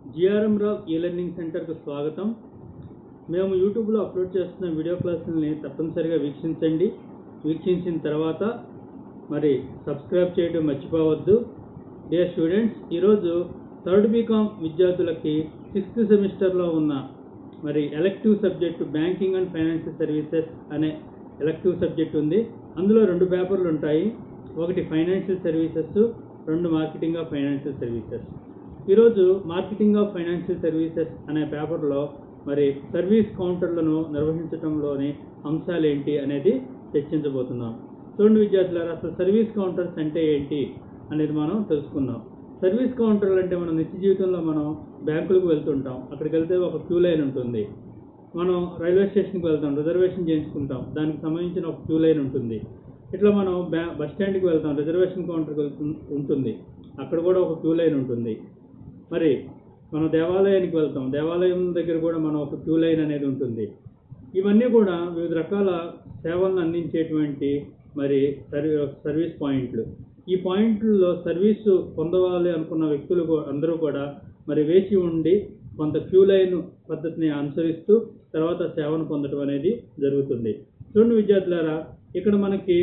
GRM Rao ఈ learning సెంటర్కు స్వాగతం మేము యూట్యూబ్లో అప్లోడ్ చేస్తున్న వీడియో క్లాసుల్ని తప్పనిసరిగా వీక్షించండి వీక్షించిన తర్వాత మరి సబ్స్క్రైబ్ చేయడం మర్చిపోవద్దు డియర్ స్టూడెంట్స్ ఈరోజు థర్డ్ బీకామ్ విద్యార్థులకి సిక్స్త్ సెమిస్టర్లో ఉన్న మరి elective subject banking and financial services అనే ఎలెక్టివ్ సబ్జెక్ట్ ఉంది అందులో రెండు పేపర్లు ఉంటాయి ఒకటి ఫైనాన్షియల్ సర్వీసెస్ రెండు మార్కెటింగ్ ఆఫ్ ఫైనాన్షియల్ సర్వీసెస్ ఈరోజు మార్కెటింగ్ ఆఫ్ ఫైనాన్షియల్ సర్వీసెస్ అనే పేపర్లో మరి సర్వీస్ కౌంటర్లను నిర్వహించడంలోని అంశాలు ఏంటి అనేది చర్చించబోతున్నాం చూడండి విద్యార్థులారా అసలు సర్వీస్ కౌంటర్స్ అంటే ఏంటి అనేది మనం తెలుసుకుందాం సర్వీస్ కౌంటర్లు అంటే మనం నిత్య జీవితంలో మనం బ్యాంకులకు వెళ్తుంటాం అక్కడికి వెళ్తే ఒక క్యూ లైన్ ఉంటుంది మనం రైల్వే స్టేషన్కి వెళ్తాం రిజర్వేషన్ చేయించుకుంటాం దానికి సంబంధించిన ఒక క్యూ లైన్ ఉంటుంది ఇట్లా మనం బ్యా బస్ స్టాండ్కి వెళ్తాం రిజర్వేషన్ కౌంటర్కి వెళ్తు ఉంటుంది అక్కడ కూడా ఒక క్యూ లైన్ ఉంటుంది మరి మనం దేవాలయానికి వెళ్తాం దేవాలయం దగ్గర కూడా మనం ఒక క్యూ లైన్ అనేది ఉంటుంది ఇవన్నీ కూడా వివిధ రకాల సేవలను అందించేటువంటి మరి సర్వీ సర్వీస్ పాయింట్లు ఈ పాయింట్లలో సర్వీసు పొందవాలి అనుకున్న వ్యక్తులు కూ- అందరూ కూడా మరి వేచి ఉండి కొంత క్యూ లైన్ పద్ధతిని అనుసరిస్తూ తర్వాత సేవను పొందడం అనేది జరుగుతుంది చూడండి విద్యార్థులారా ఇక్కడ మనకి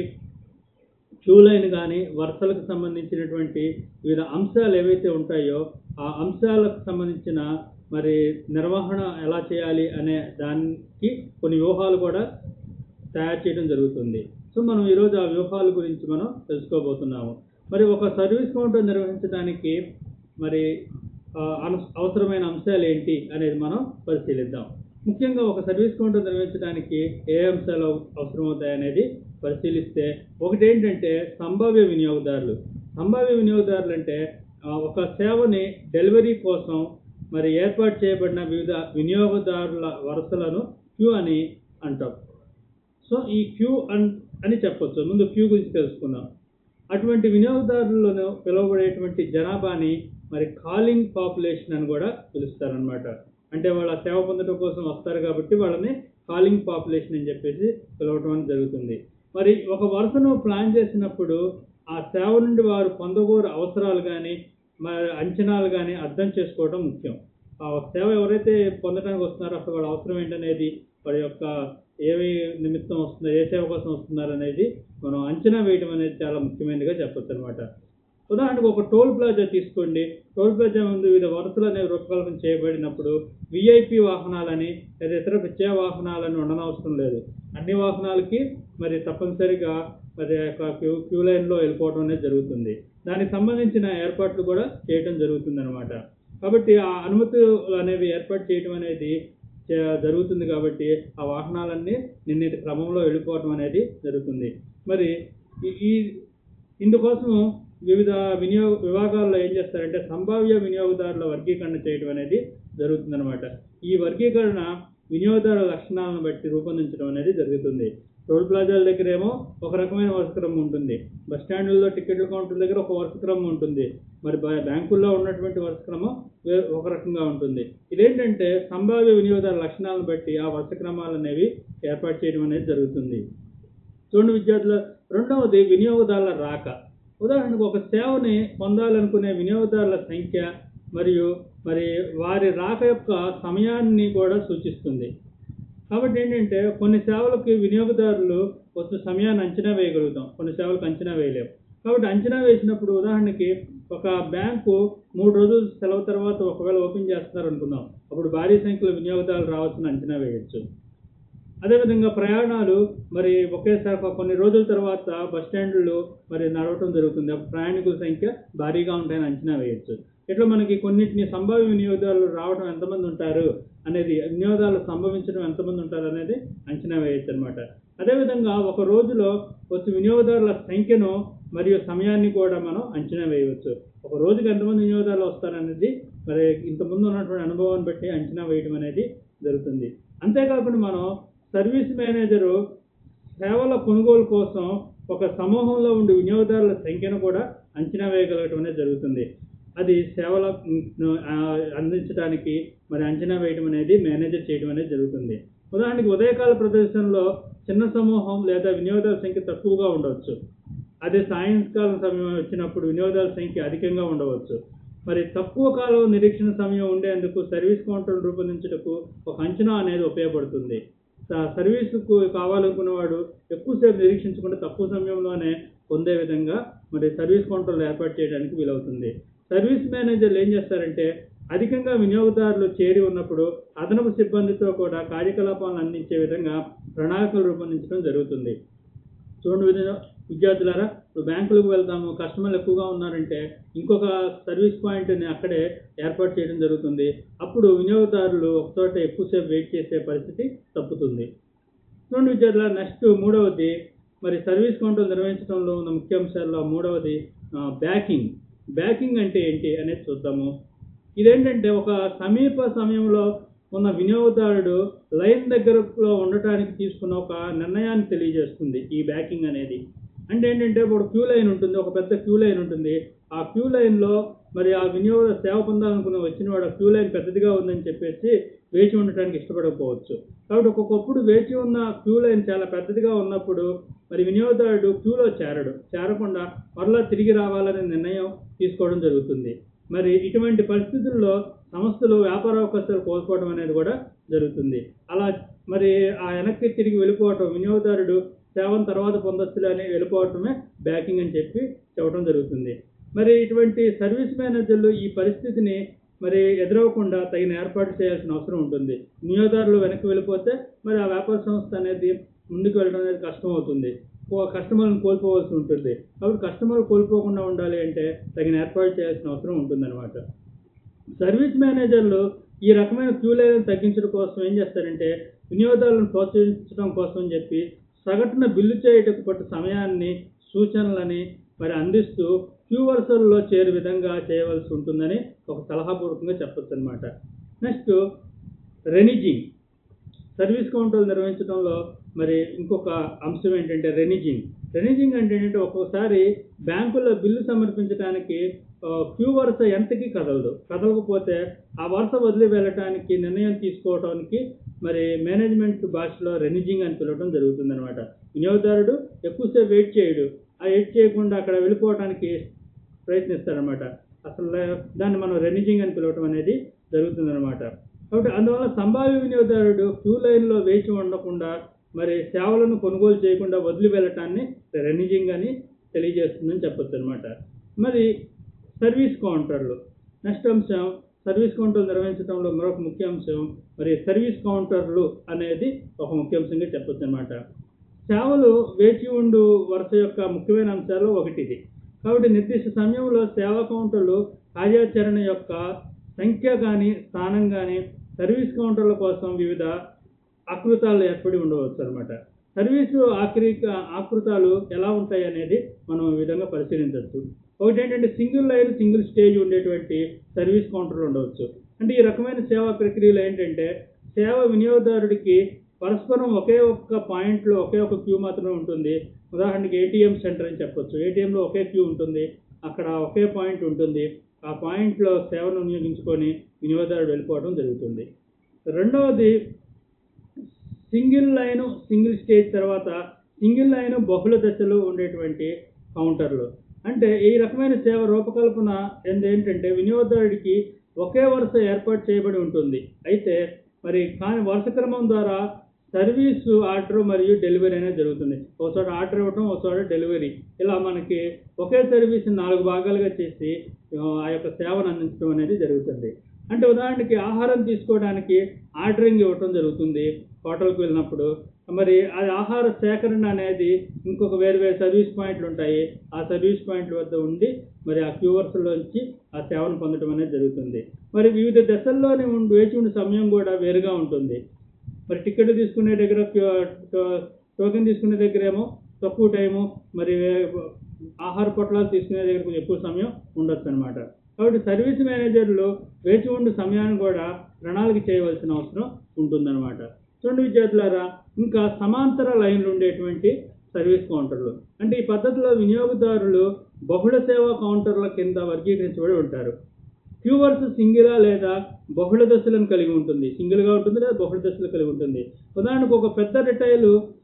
క్యూ లైన్ కానీ వరుసలకు సంబంధించినటువంటి వివిధ అంశాలు ఏవైతే ఉంటాయో ఆ అంశాలకు సంబంధించిన మరి నిర్వహణ ఎలా చేయాలి అనే దానికి కొన్ని వ్యూహాలు కూడా తయారు చేయడం జరుగుతుంది సో మనం ఈరోజు ఆ వ్యూహాల గురించి మనం తెలుసుకోబోతున్నాము మరి ఒక సర్వీస్ కౌంటర్ నిర్వహించడానికి మరి ఆ, అను- అవసరమైన అంశాలు ఏంటి అనేది మనం పరిశీలిద్దాం ముఖ్యంగా ఒక సర్వీస్ కౌంటర్ నిర్వహించడానికి ఏ అంశాలు అవ- అవసరమవుతాయి అనేది పరిశీలిస్తే ఒకటి ఏంటంటే సంభావ్య వినియోగదారులు సంభావ్య వినియోగదారులు అంటే ఆ, ఒక సేవని డెలివరీ కోసం మరి ఏర్పాటు చేయబడిన వివిధ వినియోగదారుల వరుసలను క్యూ అని అంటాం సో ఈ క్యూ అన్ అని చెప్పొచ్చు ముందు క్యూ గురించి తెలుసుకుందాం అటువంటి వినియోగదారులను పిలువబడేటువంటి జనాభాని మరి కాలింగ్ పాపులేషన్ అని కూడా పిలుస్తారనమాట అంటే వాళ్ళ సేవ పొందడం కోసం వస్తారు కాబట్టి వాళ్ళని కాలింగ్ పాపులేషన్ అని చెప్పేసి పిలవటం అనేది జరుగుతుంది మరి ఒక వరుసను ప్లాన్ చేసినప్పుడు ఆ సేవ నుండి వారు పొందగోరు అవసరాలు కానీ మరి అంచనాలు కానీ అర్థం చేసుకోవడం ముఖ్యం ఆ సేవ ఎవరైతే పొందడానికి వస్తున్నారో అసలు వాళ్ళ అవసరం ఏంటనేది వారి యొక్క ఏవి నిమిత్తం వస్తుందో ఏ సేవ కోసం వస్తున్నారు అనేది మనం అంచనా వేయడం అనేది చాలా ముఖ్యమైనదిగా చెప్పొచ్చు అనమాట ఉదాహరణకు ఒక టోల్ ప్లాజా తీసుకోండి టోల్ ప్లాజా ముందు వివిధ వరుసలు అనేవి రూపకల్పన చేయబడినప్పుడు విఐపి వాహనాలని లేదా ఇతర ప్రత్యేక వాహనాలని ఉండనవసరం లేదు అన్ని వాహనాలకి మరి తప్పనిసరిగా మరి ఆ యొక్క క్యూ క్యూ లైన్లో వెళ్ళిపోవడం అనేది జరుగుతుంది దానికి సంబంధించిన ఏర్పాట్లు కూడా చేయడం జరుగుతుంది అనమాట కాబట్టి ఆ అనుమతులు అనేవి ఏర్పాటు చేయడం అనేది చే- జరుగుతుంది కాబట్టి ఆ వాహనాలన్నీ నిర్ణీత క్రమంలో వెళ్ళిపోవడం అనేది జరుగుతుంది మరి ఈ- ఈ ఇందుకోసం వివిధ వినియోగ విభాగాల్లో ఏం చేస్తారంటే సంభావ్య వినియోగదారుల వర్గీకరణ చేయడం అనేది జరుగుతుందన్నమాట ఈ వర్గీకరణ వినియోగదారుల లక్షణాలను బట్టి రూపొందించడం అనేది జరుగుతుంది టోల్ ప్లాజాల దగ్గర ఏమో ఒక రకమైన వరుస క్రమం ఉంటుంది బస్ స్టాండ్లలో టికెట్ల కౌంటర్ దగ్గర ఒక వరుస క్రమం ఉంటుంది మరి బా- బ్యాంకుల్లో ఉన్నటువంటి వరుస క్రమం వే- ఒక రకంగా ఉంటుంది ఇదేంటంటే సంభావ్య వినియోగదారుల లక్షణాలను బట్టి ఆ వరుస క్రమాలు అనేవి ఏర్పాటు చేయడం అనేది జరుగుతుంది చూడండి విద్యార్థుల రెండవది వినియోగదారుల రాక ఉదాహరణకు ఒక సేవని పొందాలనుకునే వినియోగదారుల సంఖ్య మరియు మరి వారి రాక యొక్క సమయాన్ని కూడా సూచిస్తుంది కాబట్టి ఏంటంటే కొన్ని సేవలకి వినియోగదారులు కొంత సమయాన్ని అంచనా వేయగలుగుతాం కొన్ని సేవలకు అంచనా వేయలేము కాబట్టి అంచనా వేసినప్పుడు ఉదాహరణకి ఒక బ్యాంకు మూడు రోజులు సెలవు తర్వాత ఒకవేళ ఓపెన్ చేస్తున్నారు అనుకుందాం అప్పుడు భారీ సంఖ్యలో వినియోగదారులు రావాల్సిన అంచనా వేయచ్చు అదేవిధంగా ప్రయాణాలు మరి ఒకేసారి ఒక కొన్ని రోజుల తర్వాత బస్ స్టాండ్లు మరి నడవటం జరుగుతుంది అప్పుడు ప్రయాణికుల సంఖ్య భారీగా ఉంటాయని అంచనా వేయచ్చు ఇట్లా మనకి కొన్నిటిని సంభావ్య వినియోగదారులు రావడం ఎంతమంది ఉంటారు అనేది వినియోగదారులు సంభవించడం ఎంతమంది ఉంటారు అనేది అంచనా వేయచ్చు అనమాట అదేవిధంగా ఒక రోజులో వచ్చి వినియోగదారుల సంఖ్యను మరియు సమయాన్ని కూడా మనం అంచనా వేయవచ్చు ఒక రోజుకి ఎంతమంది వినియోగదారులు వస్తారనేది మరి ఇంతకుముందు ఉన్నటువంటి అనుభవాన్ని బట్టి అంచనా వేయడం అనేది జరుగుతుంది అంతేకాకుండా మనం సర్వీస్ మేనేజరు సేవల కొనుగోలు కోసం ఒక సమూహంలో ఉండే వినియోగదారుల సంఖ్యను కూడా అంచనా వేయగలగటం అనేది జరుగుతుంది అది సేవల ఆ, అందించడానికి మరి అంచనా వేయడం అనేది మేనేజర్ చేయడం అనేది జరుగుతుంది ఉదాహరణకి ఉదయకాల ప్రదర్శనలో చిన్న సమూహం లేదా వినియోగదారుల సంఖ్య తక్కువగా ఉండవచ్చు అదే సాయంకాలం సమయం వచ్చినప్పుడు వినియోగదారుల సంఖ్య అధికంగా ఉండవచ్చు మరి తక్కువ కాలం నిరీక్షణ సమయం ఉండేందుకు సర్వీస్ కౌంటర్ను రూపొందించుటకు ఒక అంచనా అనేది ఉపయోగపడుతుంది స- సర్వీసుకు కావాలనుకున్నవాడు ఎక్కువసేపు నిరీక్షించకుండా తక్కువ సమయంలోనే పొందే విధంగా మరి సర్వీస్ కౌంటర్లు ఏర్పాటు చేయడానికి వీలవుతుంది సర్వీస్ మేనేజర్లు ఏం చేస్తారంటే అధికంగా వినియోగదారులు చేరి ఉన్నప్పుడు అదనపు సిబ్బందితో కూడా కార్యకలాపాలను అందించే విధంగా ప్రణాళికలు రూపొందించడం జరుగుతుంది చూడండి విద్య- విద్యార్థులారా ఇప్పుడు బ్యాంకులకు వెళ్తాము కస్టమర్లు ఎక్కువగా ఉన్నారంటే ఇంకొక సర్వీస్ పాయింట్ని అక్కడే ఏర్పాటు చేయడం జరుగుతుంది అప్పుడు వినియోగదారులు ఒకచోట ఎక్కువసేపు వెయిట్ చేసే పరిస్థితి తప్పుతుంది చూడండి విద్యార్థుల నెక్స్ట్ మూడవది మరి సర్వీస్ కౌంటర్ నిర్వహించడంలో ఉన్న ముఖ్య అంశాల్లో మూడవది ఆ, బ్యాకింగ్ బ్యాకింగ్ అంటే ఏంటి అనేది చూద్దాము ఇదేంటంటే ఒక సమీప సమయంలో ఉన్న వినియోగదారుడు లైన్ దగ్గరలో ఉండటానికి తీసుకున్న ఒక నిర్ణయాన్ని తెలియజేస్తుంది ఈ బ్యాకింగ్ అనేది అంటే ఏంటంటే ఇప్పుడు క్యూ లైన్ ఉంటుంది ఒక పెద్ద క్యూ లైన్ ఉంటుంది ఆ క్యూ లైన్లో మరి ఆ వినియోగ సేవ పొందాలనుకున్న వచ్చిన వాడు క్యూ లైన్ పెద్దదిగా ఉందని చెప్పేసి వేచి ఉండటానికి ఇష్టపడకపోవచ్చు కాబట్టి ఒక్కొక్కప్పుడు వేచి ఉన్న క్యూ లైన్ చాలా పెద్దదిగా ఉన్నప్పుడు మరి వినియోగదారుడు క్యూలో చేరడు చేరకుండా మరలా తిరిగి రావాలనే నిర్ణయం తీసుకోవడం జరుగుతుంది మరి ఇటువంటి పరిస్థితుల్లో సంస్థలు వ్యాపార అవకాశాలు కోల్పోవడం అనేది కూడా జరుగుతుంది అలా మరి ఆ వెనక్కి తిరిగి వెళ్ళిపోవటం వినియోగదారుడు సేవను తర్వాత పొందొచ్చులే అని వెళ్ళిపోవటమే బ్యాకింగ్ అని చెప్పి చెప్పడం జరుగుతుంది మరి ఇటువంటి సర్వీస్ మేనేజర్లు ఈ పరిస్థితిని మరి ఎదురవ్వకుండా తగిన ఏర్పాటు చేయాల్సిన అవసరం ఉంటుంది వినియోగదారులు వెనక్కి వెళ్ళిపోతే మరి ఆ వ్యాపార సంస్థ అనేది ముందుకు వెళ్ళడం అనేది కష్టం అవుతుంది కో- కస్టమర్లను కోల్పోవాల్సి ఉంటుంది కాబట్టి కస్టమర్లు కోల్పోకుండా ఉండాలి అంటే తగిన ఏర్పాటు చేయాల్సిన అవసరం ఉంటుందన్నమాట సర్వీస్ మేనేజర్లు ఈ రకమైన క్యూ లైన్ తగ్గించడం కోసం ఏం చేస్తారంటే వినియోగదారులను ప్రోత్సహించడం కోసం అని చెప్పి సగటున బిల్లు చేయటకు పట్టు సమయాన్ని సూచనలని మరి అందిస్తూ క్యూ వరుసల్లో చేరు విధంగా చేయవలసి ఉంటుందని ఒక సలహాపూర్వకంగా చెప్పొచ్చు అనమాట నెక్స్ట్ రెనిజింగ్ సర్వీస్ కౌంటర్లు నిర్వహించడంలో మరి ఇంకొక అంశం ఏంటంటే రెనిజింగ్ రెనిజింగ్ అంటే ఏంటంటే ఒక్కోసారి బ్యాంకుల్లో బిల్లు సమర్పించడానికి ఆ, క్యూ వరుస ఎంతకి కదలదు కదలకపోతే ఆ వరుస వదిలి వెళ్ళటానికి నిర్ణయం తీసుకోవడానికి మరి మేనేజ్మెంట్ భాషలో రెనిజింగ్ అని పిలవడం జరుగుతుందన్నమాట వినియోగదారుడు ఎక్కువసేపు వెయిట్ చేయడు ఆ వెయిట్ చేయకుండా అక్కడ వెళ్ళిపోవడానికి ప్రయత్నిస్తారనమాట అసలు దాన్ని మనం రెనిజింగ్ అని పిలవటం అనేది జరుగుతుందన్నమాట కాబట్టి అందువల్ల సంభావ్య వినియోగదారుడు క్యూ లైన్లో వేచి ఉండకుండా మరి సేవలను కొనుగోలు చేయకుండా వదిలి వెళ్ళటాన్ని రెనిజింగ్ అని తెలియజేస్తుందని చెప్పొచ్చు అనమాట మరి సర్వీస్ కౌంటర్లు నెక్స్ట్ అంశం సర్వీస్ కౌంటర్లు నిర్వహించడంలో మరొక ముఖ్య అంశం మరి సర్వీస్ కౌంటర్లు అనేది ఒక ముఖ్య అంశంగా చెప్పొచ్చు అనమాట సేవలు వేచి ఉండు వరుస యొక్క ముఖ్యమైన అంశాలు ఒకటి ఇది కాబట్టి నిర్దిష్ట సమయంలో సేవా కౌంటర్లు కార్యాచరణ యొక్క సంఖ్య కానీ స్థానం కానీ సర్వీస్ కౌంటర్ల కోసం వివిధ ఆకృతాలు ఏర్పడి ఉండవచ్చు అనమాట సర్వీసు ఆకృ ఆకృతాలు ఎలా ఉంటాయి అనేది మనం ఈ విధంగా పరిశీలించవచ్చు ఒకటి ఏంటంటే సింగిల్ లైన్ సింగిల్ స్టేజ్ ఉండేటువంటి సర్వీస్ కౌంటర్లు ఉండవచ్చు అంటే ఈ రకమైన సేవా ప్రక్రియలు ఏంటంటే సేవ వినియోగదారుడికి పరస్పరం ఒకే ఒక్క పాయింట్లో ఒకే ఒక క్యూ మాత్రమే ఉంటుంది ఉదాహరణకి ఏటీఎం సెంటర్ అని చెప్పొచ్చు ఏటీఎంలో ఒకే క్యూ ఉంటుంది అక్కడ ఒకే పాయింట్ ఉంటుంది ఆ పాయింట్లో సేవను వినియోగించుకొని వినియోగదారుడు వెళ్ళిపోవడం జరుగుతుంది రెండవది సింగిల్ లైన్ సింగిల్ స్టేజ్ తర్వాత సింగిల్ లైన్ బహుళ దశలు ఉండేటువంటి కౌంటర్లు అంటే ఈ రకమైన సేవ రూపకల్పన ఏంది- ఏంటంటే వినియోగదారుడికి ఒకే వరుస ఏర్పాటు చేయబడి ఉంటుంది అయితే మరి కానీ వరుస క్రమం ద్వారా సర్వీసు ఆర్డర్ మరియు డెలివరీ అనేది జరుగుతుంది ఒక చోట ఆర్డర్ ఇవ్వటం ఒక చోట డెలివరీ ఇలా మనకి ఒకే సర్వీస్ నాలుగు భాగాలుగా చేసి ఆ, ఆ యొక్క సేవను అందించడం అనేది జరుగుతుంది అంటే ఉదాహరణకి ఆహారం తీసుకోవడానికి ఆర్డరింగ్ ఇవ్వటం జరుగుతుంది హోటల్కి వెళ్ళినప్పుడు మరి అది ఆహార సేకరణ అనేది ఇంకొక వేరు వేరు సర్వీస్ పాయింట్లు ఉంటాయి ఆ సర్వీస్ పాయింట్ల వద్ద ఉండి మరి ఆ క్యూవర్స్లోంచి ఆ సేవను పొందడం అనేది జరుగుతుంది మరి వివిధ దశల్లోనే ఉండి వేచి ఉండే సమయం కూడా వేరుగా ఉంటుంది మరి టికెట్ తీసుకునే దగ్గర క్యూ- టో- టోకెన్ తీసుకునే దగ్గర ఏమో తక్కువ టైము మరి వే- ఆహార పొట్లాలు తీసుకునే దగ్గర కొంచెం ఎక్కువ సమయం ఉండొచ్చు అనమాట కాబట్టి సర్వీస్ మేనేజర్లు వేచి ఉండే సమయాన్ని కూడా ప్రణాళిక చేయవలసిన అవసరం ఉంటుందన్నమాట చూడండి విద్యార్థులారా ఇంకా సమాంతర లైన్లు ఉండేటువంటి సర్వీస్ కౌంటర్లు అంటే ఈ పద్ధతిలో వినియోగదారులు బహుళ సేవా కౌంటర్ల కింద వర్గీకరించబడి ఉంటారు క్యూవర్స్ సింగిలా లేదా బహుళ దశలను కలిగి ఉంటుంది సింగిల్గా ఉంటుంది లేదా బహుళ దశలు కలిగి ఉంటుంది ఉదాహరణకు ఒక పెద్ద రిటైల్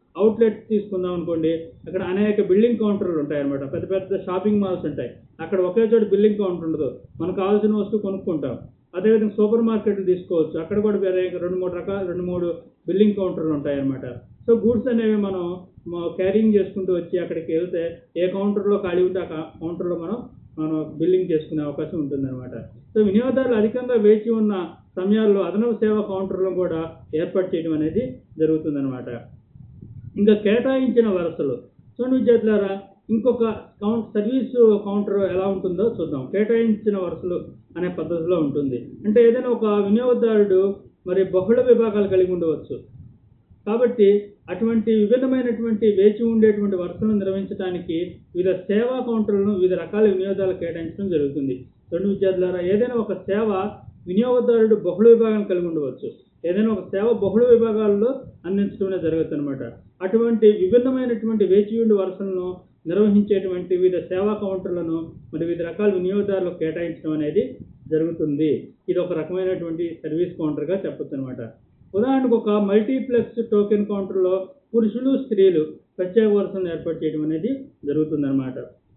అవుట్లెట్ తీసుకుందాం అనుకోండి అక్కడ అనేక బిల్డింగ్ కౌంటర్లు ఉంటాయి అనమాట పెద్ద పెద్ద షాపింగ్ మాల్స్ ఉంటాయి అక్కడ ఒకే చోట బిల్డింగ్ కౌంటర్ ఉండదు మనకు కావాల్సిన వస్తువు కొనుక్కుంటాం అదేవిధంగా సూపర్ మార్కెట్లు తీసుకోవచ్చు అక్కడ కూడా వేరే రెండు మూడు రకాల రెండు మూడు బిల్డింగ్ కౌంటర్లు ఉంటాయి అనమాట సో గూడ్స్ అనేవి మనం క్యారింగ్ చేసుకుంటూ వచ్చి అక్కడికి వెళ్తే ఏ కౌంటర్లో ఖాళీ ఉంటే ఆ కౌంటర్లో మనం మనం బిల్లింగ్ చేసుకునే అవకాశం ఉంటుందన్నమాట సో వినియోగదారులు అధికంగా వేచి ఉన్న సమయాల్లో అదనపు సేవా కౌంటర్లను కూడా ఏర్పాటు చేయడం అనేది జరుగుతుందన్నమాట ఇంకా కేటాయించిన వరుసలు చూడండి విద్యార్థులారా ఇంకొక కౌంట్ సర్వీస్ కౌంటర్ ఎలా ఉంటుందో చూద్దాం కేటాయించిన వరుసలు అనే పద్ధతిలో ఉంటుంది అంటే ఏదైనా ఒక వినియోగదారుడు మరి బహుళ విభాగాలు కలిగి ఉండవచ్చు కాబట్టి అటువంటి విభిన్నమైనటువంటి వేచి ఉండేటువంటి వరుసలను నిర్వహించడానికి వివిధ సేవా కౌంటర్లను వివిధ రకాల వినియోగదారులు కేటాయించడం జరుగుతుంది రెండు విద్యార్థులారా ఏదైనా ఒక సేవ వినియోగదారుడు బహుళ విభాగం కలిగి ఉండవచ్చు ఏదైనా ఒక సేవ బహుళ విభాగాల్లో అందించడమే జరుగుతుంది అనమాట అటువంటి విభిన్నమైనటువంటి వేచి ఉండి వరుసలను నిర్వహించేటువంటి వివిధ సేవా కౌంటర్లను మరి వివిధ రకాల వినియోగదారులకు కేటాయించడం అనేది జరుగుతుంది ఇది ఒక రకమైనటువంటి సర్వీస్ కౌంటర్గా చెప్పొచ్చు అనమాట ఉదాహరణకు ఒక మల్టీప్లెక్స్ టోకెన్ కౌంటర్లో పురుషులు స్త్రీలు ప్రత్యేక వరుసను ఏర్పాటు చేయడం అనేది జరుగుతుందన్నమాట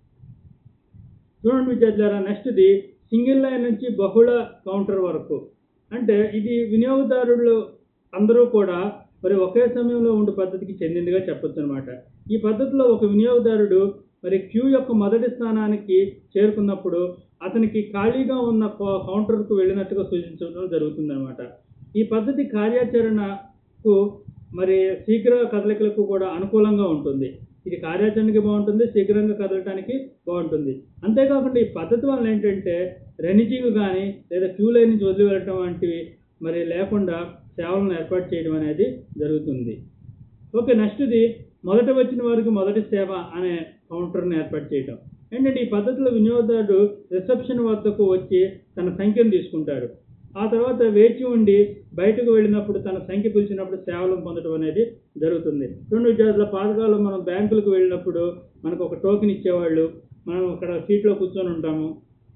చూడండి విద్యార్థులారా నెక్స్ట్ది సింగిల్ లైన్ నుంచి బహుళ కౌంటర్ వరకు అంటే ఇది వినియోగదారులు అందరూ కూడా మరి ఒకే సమయంలో ఉండే పద్ధతికి చెందిందిగా చెప్పొచ్చు అనమాట ఈ పద్ధతిలో ఒక వినియోగదారుడు మరి క్యూ యొక్క మొదటి స్థానానికి చేరుకున్నప్పుడు అతనికి ఖాళీగా ఉన్న కౌ- కౌంటర్కు వెళ్ళినట్టుగా సూచించడం జరుగుతుందన్నమాట ఈ పద్ధతి కార్యాచరణకు మరి శీఘ్ర కదలికలకు కూడా అనుకూలంగా ఉంటుంది ఇది కార్యాచరణకి బాగుంటుంది శీఘ్రంగా కదలటానికి బాగుంటుంది అంతేకాకుండా ఈ పద్ధతి వల్ల ఏంటంటే రెనిజింగ్ కానీ లేదా క్యూ లైన్ నుంచి వదిలి వెళ్ళటం వంటివి మరి లేకుండా సేవలను ఏర్పాటు చేయడం అనేది జరుగుతుంది ఓకే నెక్స్ట్ది మొదట వచ్చిన వారికి మొదటి సేవ అనే కౌంటర్ని ఏర్పాటు చేయటం ఏంటంటే ఈ పద్ధతిలో వినియోగదారుడు రిసెప్షన్ వద్దకు వచ్చి తన సంఖ్యను తీసుకుంటాడు ఆ తర్వాత వేచి ఉండి బయటకు వెళ్ళినప్పుడు తన సంఖ్య పిలిచినప్పుడు సేవలను పొందడం అనేది జరుగుతుంది రెండు విద్యార్థుల పాతకాలం మనం బ్యాంకులకు వెళ్ళినప్పుడు మనకు ఒక టోకెన్ ఇచ్చేవాళ్ళు మనం అక్కడ సీట్లో కూర్చొని ఉంటాము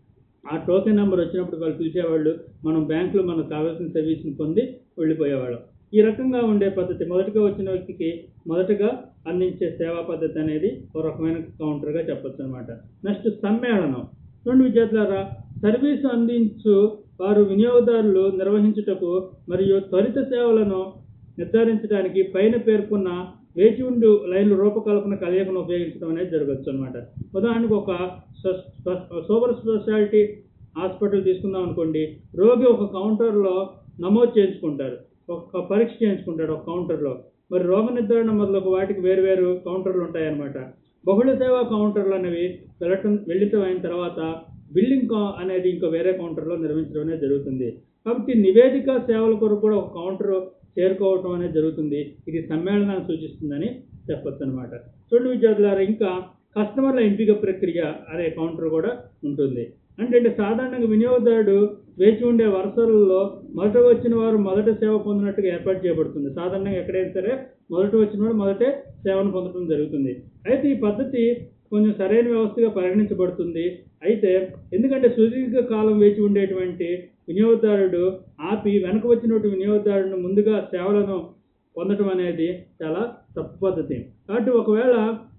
ఆ టోకెన్ నెంబర్ వచ్చినప్పుడు వాళ్ళు పిలిచేవాళ్ళు మనం బ్యాంకులో మనకు కావాల్సిన సర్వీస్ని పొంది వెళ్ళిపోయేవాళ్ళం ఈ రకంగా ఉండే పద్ధతి మొదటగా వచ్చిన వ్యక్తికి మొదటగా అందించే సేవా పద్ధతి అనేది ఒక రకమైన కౌంటర్గా చెప్పొచ్చు అనమాట నెక్స్ట్ సమ్మేళనం రెండు విద్యార్థులారా సర్వీసు అందించు వారు వినియోగదారులు నిర్వహించుటకు మరియు త్వరిత సేవలను నిర్ధారించడానికి పైన పేర్కొన్న వేచి ఉండు లైన్ల రూపకల్పన కలయికను ఉపయోగించడం అనేది జరగచ్చు అనమాట ఉదాహరణకు ఒక స్వ- స్వ- సూపర్ స్పెషాలిటీ హాస్పిటల్ తీసుకుందాం అనుకోండి రోగి ఒక కౌంటర్లో నమోదు చేయించుకుంటారు ఒక పరీక్ష చేయించుకుంటాడు ఒక కౌంటర్లో మరి రోగ నిర్ధారణ మొదలగు వాటికి వేరు వేరు కౌంటర్లు ఉంటాయన్నమాట బహుళ సేవా కౌంటర్లు అనేవి వెళ్ళటం వెళ్ళటం అయిన తర్వాత బిల్లింగ్ కా అనేది ఇంకో వేరే కౌంటర్లో నిర్మించడం అనేది జరుగుతుంది కాబట్టి నివేదిక సేవల కొరకు కూడా ఒక కౌంటర్ చేరుకోవటం అనేది జరుగుతుంది ఇది సమ్మేళనాన్ని సూచిస్తుందని చెప్పొచ్చు అనమాట చూడండి విద్యార్థులారా ఇంకా కస్టమర్ల ఎంపిక ప్రక్రియ అనే కౌంటర్ కూడా ఉంటుంది అంటే సాధారణంగా వినియోగదారుడు వేచి ఉండే వరుసలలో మొదట వచ్చిన వారు మొదట సేవ పొందినట్టుగా ఏర్పాటు చేయబడుతుంది సాధారణంగా ఎక్కడైనా సరే మొదట వచ్చిన వాడు మొదటే సేవను పొందడం జరుగుతుంది అయితే ఈ పద్ధతి కొంచెం సరైన వ్యవస్థగా పరిగణించబడుతుంది అయితే ఎందుకంటే సుదీర్ఘ కాలం వేచి ఉండేటువంటి వినియోగదారుడు ఆపి వెనక వచ్చినటువంటి వినియోగదారుడు ముందుగా సేవలను పొందడం అనేది చాలా తప్పు పద్ధతి కాబట్టి ఒకవేళ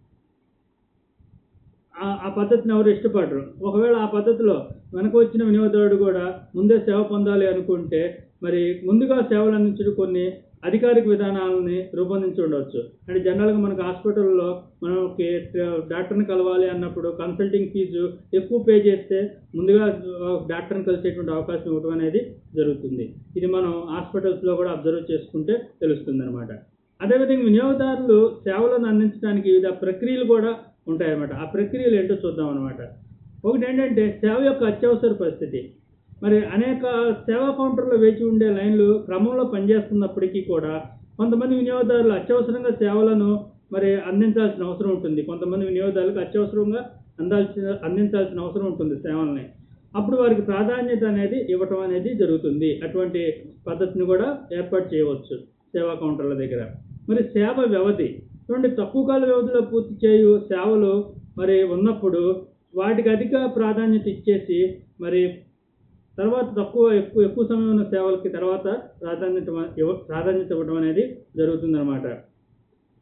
ఆ- ఆ పద్ధతిని ఎవరు ఇష్టపడరు ఒకవేళ ఆ పద్ధతిలో వెనక వచ్చిన వినియోగదారుడు కూడా ముందే సేవ పొందాలి అనుకుంటే మరి ముందుగా సేవలు అందించడం కొన్ని అధికారిక విధానాలని రూపొందించి ఉండవచ్చు అంటే జనరల్గా మనకు హాస్పిటల్లో మనకి డాక్టర్ని కలవాలి అన్నప్పుడు కన్సల్టింగ్ ఫీజు ఎక్కువ పే చేస్తే ముందుగా ఆ, డాక్టర్ని కలిసేటువంటి అవకాశం ఇవ్వడం అనేది జరుగుతుంది ఇది మనం హాస్పిటల్స్లో కూడా అబ్జర్వ్ చేసుకుంటే తెలుస్తుంది అనమాట అదేవిధంగా వినియోగదారులు సేవలను అందించడానికి వివిధ ప్రక్రియలు కూడా ఉంటాయన్నమాట ఆ ప్రక్రియలు ఏంటో చూద్దాం అనమాట ఒకటి ఏంటంటే సేవ యొక్క అత్యవసర పరిస్థితి మరి అనేక సేవా కౌంటర్లో వేచి ఉండే లైన్లు క్రమంలో పనిచేస్తున్నప్పటికీ కూడా కొంతమంది వినియోగదారులు అత్యవసరంగా సేవలను మరి అందించాల్సిన అవసరం ఉంటుంది కొంతమంది వినియోగదారులకు అత్యవసరంగా అందాల్సిన అందించాల్సిన అవసరం ఉంటుంది సేవల్ని అప్పుడు వారికి ప్రాధాన్యత అనేది ఇవ్వటం అనేది జరుగుతుంది అటువంటి పద్ధతిని కూడా ఏర్పాటు చేయవచ్చు సేవా కౌంటర్ల దగ్గర మరి సేవ వ్యవధి చూడండి తక్కువ కాల వ్యవధిలో పూర్తి చేయు సేవలు మరి ఉన్నప్పుడు వాటికి అధిక ప్రాధాన్యత ఇచ్చేసి మరి తర్వాత తక్కువ ఎక్కువ ఎక్కువ సమయం ఉన్న సేవలకి తర్వాత ప్రాధాన్యత ఇవ్వ- ప్రాధాన్యత ఇవ్వడం అనేది జరుగుతుందన్నమాట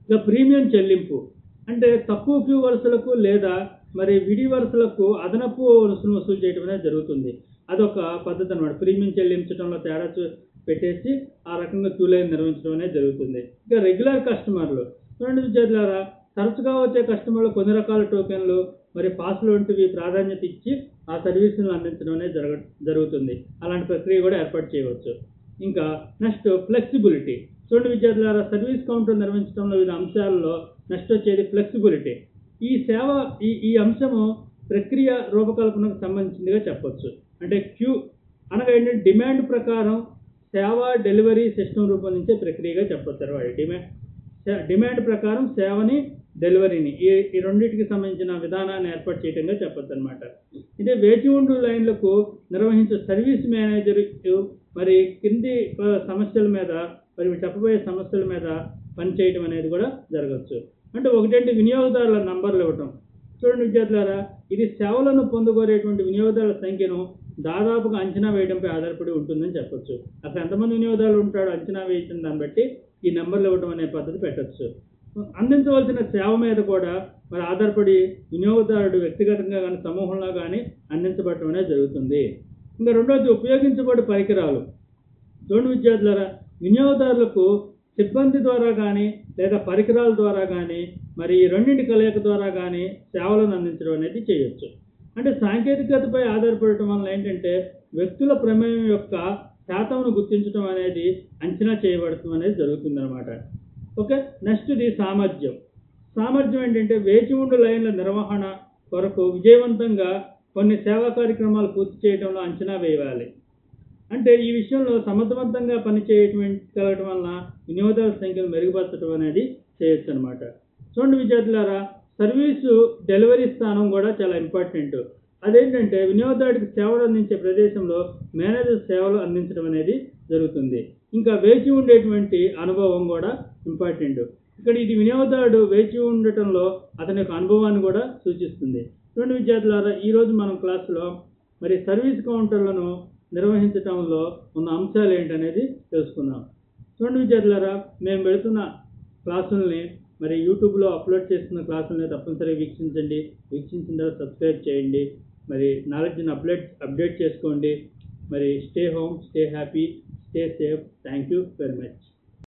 ఇక ప్రీమియం చెల్లింపు అంటే తక్కువ క్యూ వరుసలకు లేదా మరి విడి వరుసలకు అదనపు వరుసను వసూలు చేయడం అనేది జరుగుతుంది అదొక పద్ధతి అనమాట ప్రీమియం చెల్లించడంలో తేడా చూ- పెట్టేసి ఆ రకంగా క్యూ లైన్ నిర్వహించడం అనేది జరుగుతుంది ఇక రెగ్యులర్ కస్టమర్లు చూడండి విద్యార్థులారా తరచుగా వచ్చే కస్టమర్లు కొన్ని రకాల టోకెన్లు మరి పాస్లు వంటివి ప్రాధాన్యత ఇచ్చి ఆ సర్వీసులను అందించడం అనేది జరగ జరుగుతుంది అలాంటి ప్రక్రియ కూడా ఏర్పాటు చేయవచ్చు ఇంకా నెక్స్ట్ ఫ్లెక్సిబిలిటీ చూడండి విద్యార్థులారా సర్వీస్ కౌంటర్ నిర్వహించడంలో వివిధ అంశాలలో నెక్స్ట్ వచ్చేది ఫ్లెక్సిబిలిటీ ఈ సేవ ఈ ఈ అంశము ప్రక్రియ రూపకల్పనకు సంబంధించిందిగా చెప్పొచ్చు అంటే క్యూ అనగా ఏంటంటే డిమాండ్ ప్రకారం సేవ డెలివరీ సిస్టమ్ రూపొందించే ప్రక్రియగా చెప్పొచ్చు అనమాట డిమాండ్ సే- డిమాండ్ ప్రకారం సేవని డెలివరీని ఈ ఈ రెండింటికి సంబంధించిన విధానాన్ని ఏర్పాటు చేయడంగా చెప్పొచ్చు అనమాట ఇదే వేచి ఉండు లైన్లకు నిర్వహించే సర్వీస్ మేనేజర్ మరి కింది ఆ, సమస్యల మీద మరి ఇవి చెప్పబోయే సమస్యల మీద పనిచేయడం అనేది కూడా జరగచ్చు అంటే ఒకటంటే వినియోగదారుల నంబర్లు ఇవ్వటం చూడండి విద్యార్థులారా ఇది సేవలను పొందుకోరేటువంటి వినియోగదారుల సంఖ్యను దాదాపుగా అంచనా వేయడంపై ఆధారపడి ఉంటుందని చెప్పొచ్చు అసలు ఎంతమంది వినియోగదారులు ఉంటాడో అంచనా వేసిన దాన్ని బట్టి ఈ నెంబర్లు ఇవ్వడం అనే పద్ధతి పెట్టచ్చు అందించవలసిన సేవ మీద కూడా మరి ఆధారపడి వినియోగదారుడు వ్యక్తిగతంగా కానీ సమూహంలో కానీ అందించబడటం అనేది జరుగుతుంది ఇంకా రెండవది ఉపయోగించబడే పరికరాలు చూడండి విద్యార్థులారా వినియోగదారులకు సిబ్బంది ద్వారా కానీ లేదా పరికరాల ద్వారా కానీ మరి ఈ రెండింటి కలయిక ద్వారా కానీ సేవలను అందించడం అనేది చేయొచ్చు అంటే సాంకేతికతపై ఆధారపడటం వలన ఏంటంటే వ్యక్తుల ప్రమేయం యొక్క శాతంను గుర్తించడం అనేది అంచనా చేయబడటం అనేది జరుగుతుందన్నమాట ఓకే నెక్స్ట్ ఇది సామర్థ్యం సామర్థ్యం ఏంటంటే వేచి ఉండు లైన్ల నిర్వహణ కొరకు విజయవంతంగా కొన్ని సేవా కార్యక్రమాలు పూర్తి చేయడంలో అంచనా వేయాలి అంటే ఈ విషయంలో సమర్థవంతంగా పనిచేయటం వలన వినియోగదారుల సంఖ్యను మెరుగుపరచడం అనేది చేయొచ్చు అనమాట చూడండి విద్యార్థులారా సర్వీసు డెలివరీ స్థానం కూడా చాలా ఇంపార్టెంట్ అదేంటంటే వినియోగదారుడికి సేవలు అందించే ప్రదేశంలో మేనేజర్ సేవలు అందించడం అనేది జరుగుతుంది ఇంకా వేచి ఉండేటువంటి అనుభవం కూడా ఇంపార్టెంట్ ఇక్కడ ఇది వినియోగదారుడు వేచి ఉండటంలో అతని యొక్క అనుభవాన్ని కూడా సూచిస్తుంది చూడండి విద్యార్థులారా ఈరోజు మనం క్లాసులో మరి సర్వీస్ కౌంటర్లను నిర్వహించడంలో ఉన్న అంశాలు ఏంటనేది తెలుసుకుందాం చూడండి విద్యార్థులారా మేము పెడుతున్న క్లాసుల్ని మరి యూట్యూబ్లో అప్లోడ్ చేస్తున్న క్లాసుల్ని తప్పనిసరిగా వీక్షించండి వీక్షించిన తర్వాత సబ్స్క్రైబ్ చేయండి మరి నాలెడ్జ్ని అప్డేట్ అప్డేట్ చేసుకోండి మరి stay home stay happy stay safe thank you very much